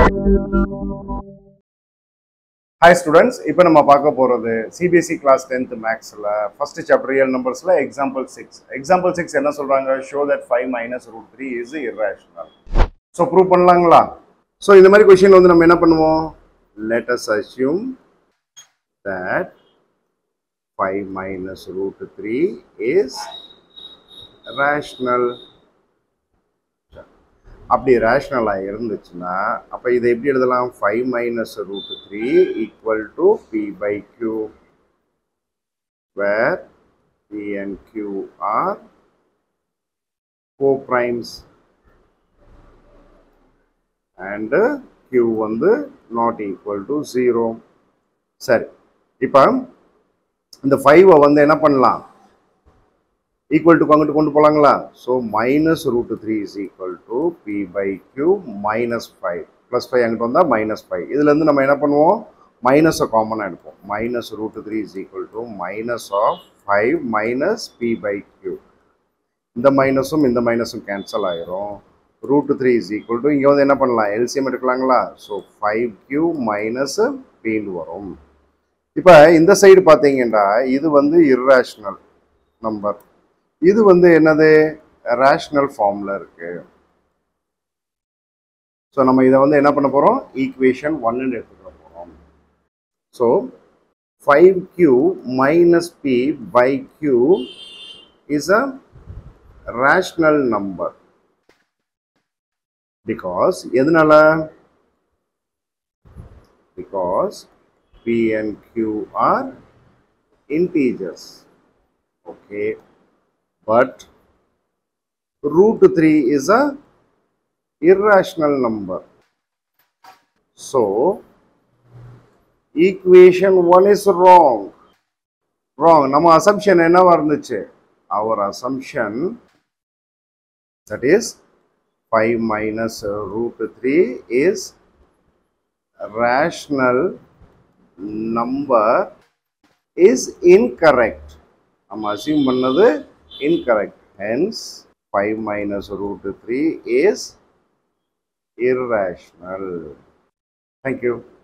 Hi students இப்போ நம்ம பார்க்க போகிறது சிபிஎஸ்சி கிளாஸ் டென்த் மேக்ஸில் ஃபர்ஸ்ட் சாப்டர் ரியல் நம்பர்ஸில் எக்ஸாம்பிள் சிக்ஸ் எக்ஸாம்பிள் சிக்ஸ் என்ன சொல்கிறாங்க show that five minus root three is irrational so prove பண்ணலாங்களா ஸோ இந்த மாதிரி கொஷின் வந்து நம்ம என்ன பண்ணுவோம் let's assume that five minus root three is rational அப்படி ரேஷ்னலாக இருந்துச்சுன்னா அப்போ இதை எப்படி எழுதலாம் five minus root three equal to p by q where p and q are coprimes and Q வந்து நாட் ஈக்குவல் டு ஜீரோ சரி இப்போ இந்த ஃபைவை வந்து என்ன பண்ணலாம் ஈக்குவல் டு அங்கிட்டு கொண்டு போகலாங்களா so minus root three is equal to p by q minus five plus five அங்கிட்டு வந்தால் மைனஸ் ஃபைவ் இதுலேருந்து நம்ம என்ன பண்ணுவோம் மைனஸை காமனாக எடுப்போம் minus root three is equal to minus of five minus p by q இந்த மைனஸும் இந்த மைனஸும் கேன்சல் ஆயிரும் root three is equal to இங்கே வந்து என்ன பண்ணலாம் எல்சிஎம் எடுக்கலாங்களா ஸோ ஃபைவ் கியூ மைனஸ் பின்னு வரும் இப்போ இந்த சைடு பார்த்தீங்கன்னா இது வந்து இர்ரேஷ்னல் நம்பர் இது வந்து என்னது ரேஷ்னல் ஃபார்மில் இருக்கு ஸோ நம்ம இதை வந்து என்ன பண்ண போகிறோம் ஈக்குவேஷன் ஒன்னு எடுத்துக்க போகிறோம் so five q minus p by q is a rational number because எதனால because p and q are integers okay but root 3 is a irrational number so equation 1 is wrong wrong நம்ம assumption என்னவா இருந்துச்சு our assumption that is 5 minus root 3 is rational number is incorrect நம்ம assume பண்ணது incorrect. Hence, 5 minus root 3 is irrational. Thank you.